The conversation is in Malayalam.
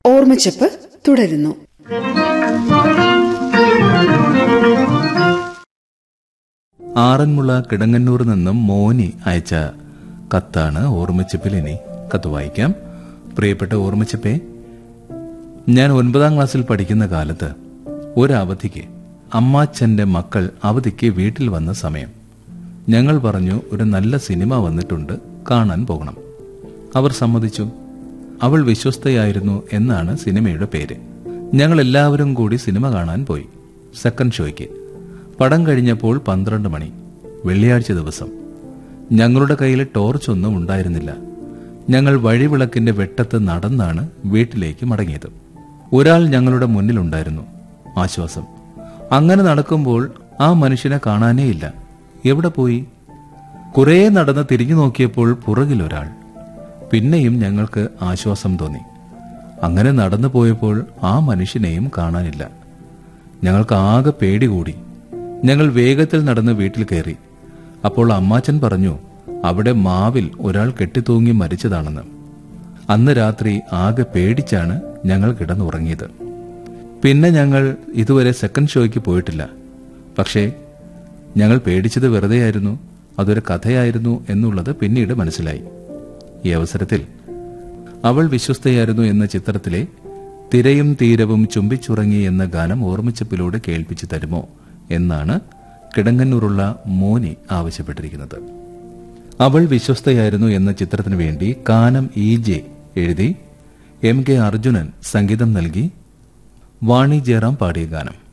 ഓർമ്മച്ചപ്പ് തുടരുന്നു ആറന്മുള കിടങ്ങന്നൂർ നിന്നും മോനി അയച്ച കത്താണ് ഓർമ്മച്ചപ്പിൽ ഇനി കത്ത് വായിക്കാം പ്രിയപ്പെട്ട ഓർമ്മച്ചപ്പേ ഞാൻ ഒൻപതാം ക്ലാസ്സിൽ പഠിക്കുന്ന കാലത്ത് ഒരു അവധിക്ക് അമ്മാച്ചന്റെ മക്കൾ അവധിക്ക് വീട്ടിൽ വന്ന സമയം ഞങ്ങൾ പറഞ്ഞു ഒരു നല്ല സിനിമ വന്നിട്ടുണ്ട് കാണാൻ പോകണം അവർ സമ്മതിച്ചു അവൾ വിശ്വസ്തയായിരുന്നു എന്നാണ് സിനിമയുടെ പേര് ഞങ്ങൾ എല്ലാവരും കൂടി സിനിമ കാണാൻ പോയി സെക്കൻഡ് ഷോയ്ക്ക് പടം കഴിഞ്ഞപ്പോൾ പന്ത്രണ്ട് മണി വെള്ളിയാഴ്ച ദിവസം ഞങ്ങളുടെ കയ്യിൽ ടോർച്ചൊന്നും ഉണ്ടായിരുന്നില്ല ഞങ്ങൾ വഴിവിളക്കിന്റെ വെട്ടത്ത് നടന്നാണ് വീട്ടിലേക്ക് മടങ്ങിയത് ഒരാൾ ഞങ്ങളുടെ മുന്നിലുണ്ടായിരുന്നു ആശ്വാസം അങ്ങനെ നടക്കുമ്പോൾ ആ മനുഷ്യനെ കാണാനേയില്ല എവിടെ പോയി കുറേ നടന്ന് തിരിഞ്ഞു നോക്കിയപ്പോൾ പുറകിലൊരാൾ പിന്നെയും ഞങ്ങൾക്ക് ആശ്വാസം തോന്നി അങ്ങനെ നടന്നു പോയപ്പോൾ ആ മനുഷ്യനെയും കാണാനില്ല ഞങ്ങൾക്ക് ആകെ പേടി കൂടി ഞങ്ങൾ വേഗത്തിൽ നടന്ന് വീട്ടിൽ കയറി അപ്പോൾ അമ്മാച്ചൻ പറഞ്ഞു അവിടെ മാവിൽ ഒരാൾ കെട്ടിത്തൂങ്ങി മരിച്ചതാണെന്ന് അന്ന് രാത്രി ആകെ പേടിച്ചാണ് ഞങ്ങൾ കിടന്നുറങ്ങിയത് പിന്നെ ഞങ്ങൾ ഇതുവരെ സെക്കൻഡ് ഷോയ്ക്ക് പോയിട്ടില്ല പക്ഷേ ഞങ്ങൾ പേടിച്ചത് വെറുതെയായിരുന്നു അതൊരു കഥയായിരുന്നു എന്നുള്ളത് പിന്നീട് മനസ്സിലായി ഈ അവസരത്തിൽ അവൾ വിശ്വസ്തയായിരുന്നു എന്ന ചിത്രത്തിലെ തിരയും തീരവും ചുംബിച്ചുറങ്ങി എന്ന ഗാനം ഓർമ്മിച്ചപ്പിലൂടെ കേൾപ്പിച്ചു തരുമോ എന്നാണ് കിടങ്ങന്നൂറുള്ള മോനി ആവശ്യപ്പെട്ടിരിക്കുന്നത് അവൾ വിശ്വസ്തയായിരുന്നു എന്ന ചിത്രത്തിനു വേണ്ടി കാനം ഇ ജെ എഴുതി എം കെ അർജുനൻ സംഗീതം നൽകി വാണി ജയറാം പാടിയ ഗാനം